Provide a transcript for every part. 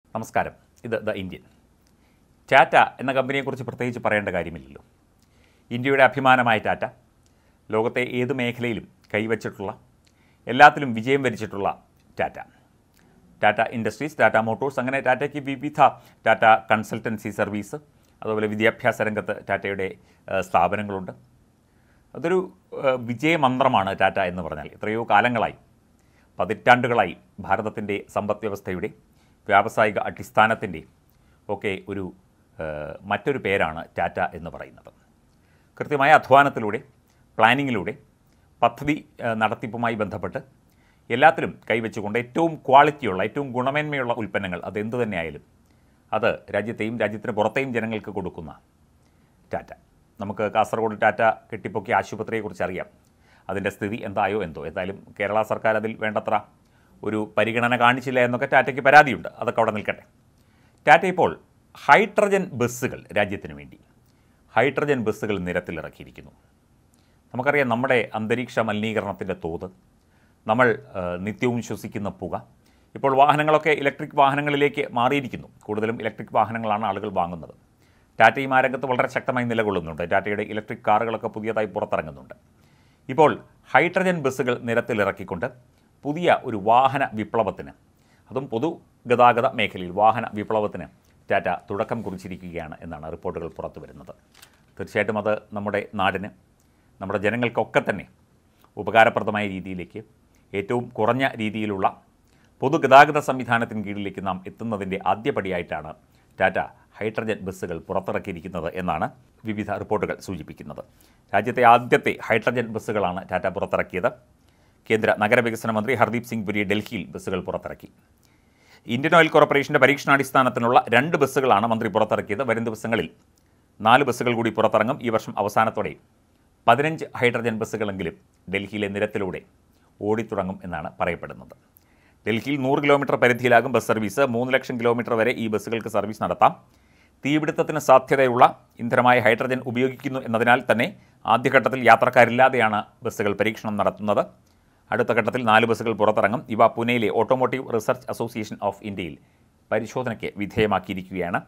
നമസ്കാരം ഇത് the Indian Tata എന്ന കമ്പനിയെക്കുറിച്ച് പ്രത്യേകിച്ച് പറയേണ്ട കാര്യമില്ലല്ലോ ഇന്ത്യയുടെ അഭിമാനമായ ടാറ്റ ലോകത്തെ ഏത് മേഖലയിലും കൈവച്ചിട്ടുള്ള എല്ലാത്തിലും വിജയം വരിച്ചിട്ടുള്ള ടാറ്റ ടാറ്റ ഇൻഡസ്ട്രീസ് ടാറ്റ മോട്ടോഴ്സ് അങ്ങനെ ടാറ്റയ്ക്ക് വിവിധ ടാറ്റ കൺസൾട്ടൻസി സർവീസ് അതുപോലെ വിദ്യാഭ്യാസ രംഗത്ത് ടാറ്റയുടെ ഏഹ്, സ്ഥാപനങ്ങളുണ്ട് അതൊരു ഏഹ്, വിജയമന്ത്രമാണ് ടാറ്റ എന്ന് പറഞ്ഞാൽ എത്രയോ കാലങ്ങളായി പതിറ്റാണ്ടുകളായി ഭാരതത്തിൻ്റെ സമ്പദ് വ്യവസ്ഥയുടെ വ്യാവസായിക അടിസ്ഥാനത്തിൻ്റെ ഒക്കെ ഒരു ഏഹ്, മറ്റൊരു പേരാണ് ടാറ്റ എന്ന് പറയുന്നത് കൃത്യമായ അധ്വാനത്തിലൂടെ പ്ലാനിങ്ങിലൂടെ പദ്ധതി ഏഹ്, നടത്തിപ്പുമായി ബന്ധപ്പെട്ട് എല്ലാത്തിലും കൈവച്ചുകൊണ്ട് ഏറ്റവും ക്വാളിറ്റിയുള്ള ഏറ്റവും ഗുണമേന്മയുള്ള ഉൽപ്പന്നങ്ങൾ അതെന്ത് തന്നെയായാലും അത് രാജ്യത്തെയും രാജ്യത്തിന് പുറത്തെയും ജനങ്ങൾക്ക് കൊടുക്കുന്ന ടാറ്റ നമുക്ക് കാസർഗോഡ് ടാറ്റ കെട്ടിപ്പൊക്കിയ ആശുപത്രിയെക്കുറിച്ച് അറിയാം അതിൻ്റെ സ്ഥിതി എന്തായോ എന്തോ എന്തായാലും കേരള സർക്കാർ അതിൽ വേണ്ടത്ര ഒരു പരിഗണന കാണിച്ചില്ല എന്നൊക്കെ ടാറ്റയ്ക്ക് പരാതിയുണ്ട് അതൊക്കെ അവിടെ നിൽക്കട്ടെ ടാറ്റ ഇപ്പോൾ ഹൈഡ്രജൻ ബസ്സുകൾ രാജ്യത്തിന് വേണ്ടി ഹൈഡ്രജൻ ബസ്സുകൾ നിരത്തിലിറക്കിയിരിക്കുന്നു നമുക്കറിയാം നമ്മുടെ അന്തരീക്ഷ മലിനീകരണത്തിൻ്റെ തോത് നമ്മൾ ആ, നിത്യവും ശ്വസിക്കുന്ന പുക ഇപ്പോൾ വാഹനങ്ങളൊക്കെ ഇലക്ട്രിക് വാഹനങ്ങളിലേക്ക് മാറിയിരിക്കുന്നു കൂടുതലും ഇലക്ട്രിക് വാഹനങ്ങളാണ് ആളുകൾ വാങ്ങുന്നത് ടാറ്റയും ആ രംഗത്ത് വളരെ ശക്തമായി നിലകൊള്ളുന്നുണ്ട് ടാറ്റയുടെ ഇലക്ട്രിക് കാറുകളൊക്കെ പുതിയതായി പുറത്തിറങ്ങുന്നുണ്ട് ഇപ്പോൾ ഹൈഡ്രജൻ ബസ്സുകൾ നിരത്തിലിറക്കിക്കൊണ്ട് പുതിയ ഒരു വാഹന വിപ്ലവത്തിന് അതും പൊതുഗതാഗത മേഖലയിൽ വാഹന വിപ്ലവത്തിന് ടാറ്റ തുടക്കം കുറിച്ചിരിക്കുകയാണ് എന്നാണ് റിപ്പോർട്ടുകൾ പുറത്തു വരുന്നത് തീർച്ചയായിട്ടും അത് നമ്മുടെ നാടിന് നമ്മുടെ ജനങ്ങൾക്കൊക്കെ തന്നെ ഉപകാരപ്രദമായ രീതിയിലേക്ക് ഏറ്റവും കുറഞ്ഞ രീതിയിലുള്ള പൊതുഗതാഗത സംവിധാനത്തിന് കീഴിലേക്ക് നാം എത്തുന്നതിൻ്റെ ആദ്യപടിയായിട്ടാണ് ടാറ്റ ഹൈഡ്രജൻ ബസ്സുകൾ പുറത്തിറക്കിയിരിക്കുന്നത് എന്നാണ് വിവിധ റിപ്പോർട്ടുകൾ സൂചിപ്പിക്കുന്നത് രാജ്യത്തെ ആദ്യത്തെ ഹൈഡ്രജൻ ബസ്സുകളാണ് ടാറ്റ പുറത്തിറക്കിയത് കേന്ദ്ര നഗരവികസന മന്ത്രി ഹർദീപ് സിംഗ് പുരി ഡൽഹിയിൽ ബസ്സുകൾ പുറത്തിറക്കി ഇന്ത്യൻ ഓയിൽ കോർപ്പറേഷന്റെ പരീക്ഷണാടിസ്ഥാനത്തിനുള്ള രണ്ട് ബസ്സുകളാണ് മന്ത്രി പുറത്തിറക്കിയത് വരും ദിവസങ്ങളിൽ നാല് ബസ്സുകൾ കൂടി പുറത്തിറങ്ങും ഈ വർഷം അവസാനത്തോടെ പതിനഞ്ച് ഹൈഡ്രജൻ ബസ്സുകളെങ്കിലും ഡൽഹിയിലെ നിരത്തിലൂടെ ഓടിത്തുടങ്ങും എന്നാണ് പറയപ്പെടുന്നത് ഡൽഹിയിൽ നൂറ് കിലോമീറ്റർ പരിധിയിലാകും ബസ് സർവീസ് മൂന്ന് ലക്ഷം കിലോമീറ്റർ വരെ ഈ ബസ്സുകൾക്ക് സർവീസ് നടത്താം തീപിടുത്തത്തിന് സാധ്യതയുള്ള ഇന്ധനമായ ഹൈഡ്രജൻ ഉപയോഗിക്കുന്നു എന്നതിനാൽ തന്നെ ആദ്യഘട്ടത്തിൽ യാത്രക്കാരില്ലാതെയാണ് ബസ്സുകൾ പരീക്ഷണം നടത്തുന്നത് അടുത്ത ഘട്ടത്തിൽ നാല് ബസ്സുകൾ പുറത്തിറങ്ങും ഇവ പുനെയിലെ ഓട്ടോമോട്ടീവ് റിസർച്ച് അസോസിയേഷൻ ഓഫ് ഇന്ത്യയിൽ പരിശോധനയ്ക്ക് വിധേയമാക്കിയിരിക്കുകയാണ്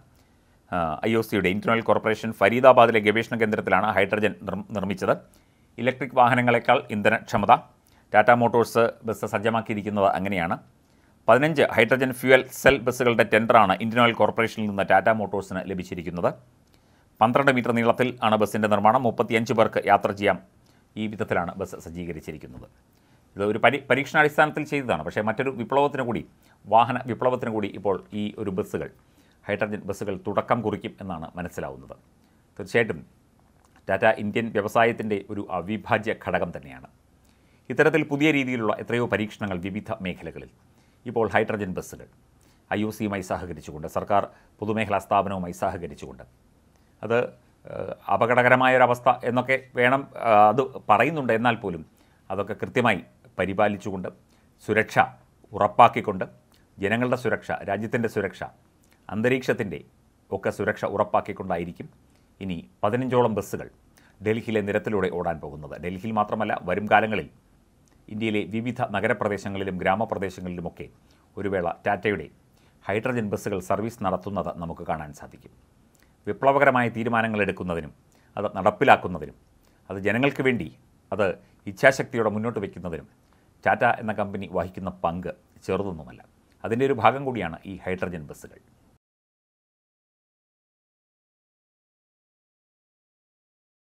ഐ ഒ സിയുടെ ഇന്ത്യൻ ഓയിൽ കോർപ്പറേഷൻ ഫരീദാബാദിലെ ഗവേഷണ കേന്ദ്രത്തിലാണ് ഹൈഡ്രജൻ നിർ- നിർമ്മിച്ചത് ഇലക്ട്രിക് വാഹനങ്ങളെക്കാൾ ഇന്ധനക്ഷമത ടാറ്റ മോട്ടോഴ്സ് ബസ് സജ്ജമാക്കിയിരിക്കുന്നത് അങ്ങനെയാണ് പതിനഞ്ച് ഹൈഡ്രജൻ ഫ്യുവൽ സെൽ ബസ്സുകളുടെ ടെൻഡറാണ് ഇന്ത്യൻ ഓയിൽ കോർപ്പറേഷനിൽ നിന്ന് ടാറ്റ മോട്ടോഴ്സിന് ലഭിച്ചിരിക്കുന്നത് പന്ത്രണ്ട് മീറ്റർ നീളത്തിൽ ആണ് ബസ്സിൻ്റെ നിർമ്മാണം മുപ്പത്തിയഞ്ച് പേർക്ക് യാത്ര ചെയ്യാം ഈ വിധത്തിലാണ് ബസ് സജ്ജീകരിച്ചിരിക്കുന്നത് ഇത് ഒരു പരി പരീക്ഷണാടിസ്ഥാനത്തിൽ ചെയ്തതാണ് പക്ഷേ മറ്റൊരു വിപ്ലവത്തിന് കൂടി വാഹന വിപ്ലവത്തിന് കൂടി ഇപ്പോൾ ഈ ഒരു ബസ്സുകൾ ഹൈഡ്രജൻ ബസ്സുകൾ തുടക്കം കുറിക്കും എന്നാണ് മനസ്സിലാവുന്നത് തീർച്ചയായിട്ടും ടാറ്റ ഇന്ത്യൻ വ്യവസായത്തിൻ്റെ ഒരു അവിഭാജ്യ ഘടകം തന്നെയാണ് ഇത്തരത്തിൽ പുതിയ രീതിയിലുള്ള എത്രയോ പരീക്ഷണങ്ങൾ വിവിധ മേഖലകളിൽ ഇപ്പോൾ ഹൈഡ്രജൻ ബസ്സുകൾ ഐ ഒ സിയുമായി സഹകരിച്ചുകൊണ്ട് സർക്കാർ പൊതുമേഖലാ സ്ഥാപനവുമായി സഹകരിച്ചുകൊണ്ട് അത് ഏഹ്, അപകടകരമായൊരവസ്ഥ എന്നൊക്കെ വേണം ആ, അത് പറയുന്നുണ്ട് എന്നാൽ പോലും അതൊക്കെ കൃത്യമായി പരിപാലിച്ചുകൊണ്ട് സുരക്ഷ ഉറപ്പാക്കിക്കൊണ്ട് ജനങ്ങളുടെ സുരക്ഷ രാജ്യത്തിൻ്റെ സുരക്ഷ അന്തരീക്ഷത്തിൻ്റെ ഒക്കെ സുരക്ഷ ഉറപ്പാക്കിക്കൊണ്ടായിരിക്കും ഇനി പതിനഞ്ചോളം ബസ്സുകൾ ഡൽഹിയിലെ നിരത്തിലൂടെ ഓടാൻ പോകുന്നത് ഡൽഹിയിൽ മാത്രമല്ല വരും കാലങ്ങളിൽ ഇന്ത്യയിലെ വിവിധ നഗരപ്രദേശങ്ങളിലും ഗ്രാമപ്രദേശങ്ങളിലുമൊക്കെ ഒരു വേള ടാറ്റയുടെ ഹൈഡ്രജൻ ബസ്സുകൾ സർവീസ് നടത്തുന്നത് നമുക്ക് കാണാൻ സാധിക്കും വിപ്ലവകരമായ തീരുമാനങ്ങൾ എടുക്കുന്നതിനും അത് നടപ്പിലാക്കുന്നതിനും അത് ജനങ്ങൾക്ക് വേണ്ടി അത് ഇച്ഛാശക്തിയോടെ മുന്നോട്ട് വയ്ക്കുന്നതിനും ടാറ്റ എന്ന കമ്പനി വഹിക്കുന്ന പങ്ക് ചെറുതൊന്നുമല്ല അതിൻ്റെ ഒരു ഭാഗം കൂടിയാണ് ഈ ഹൈഡ്രജൻ ബസ്സുകൾ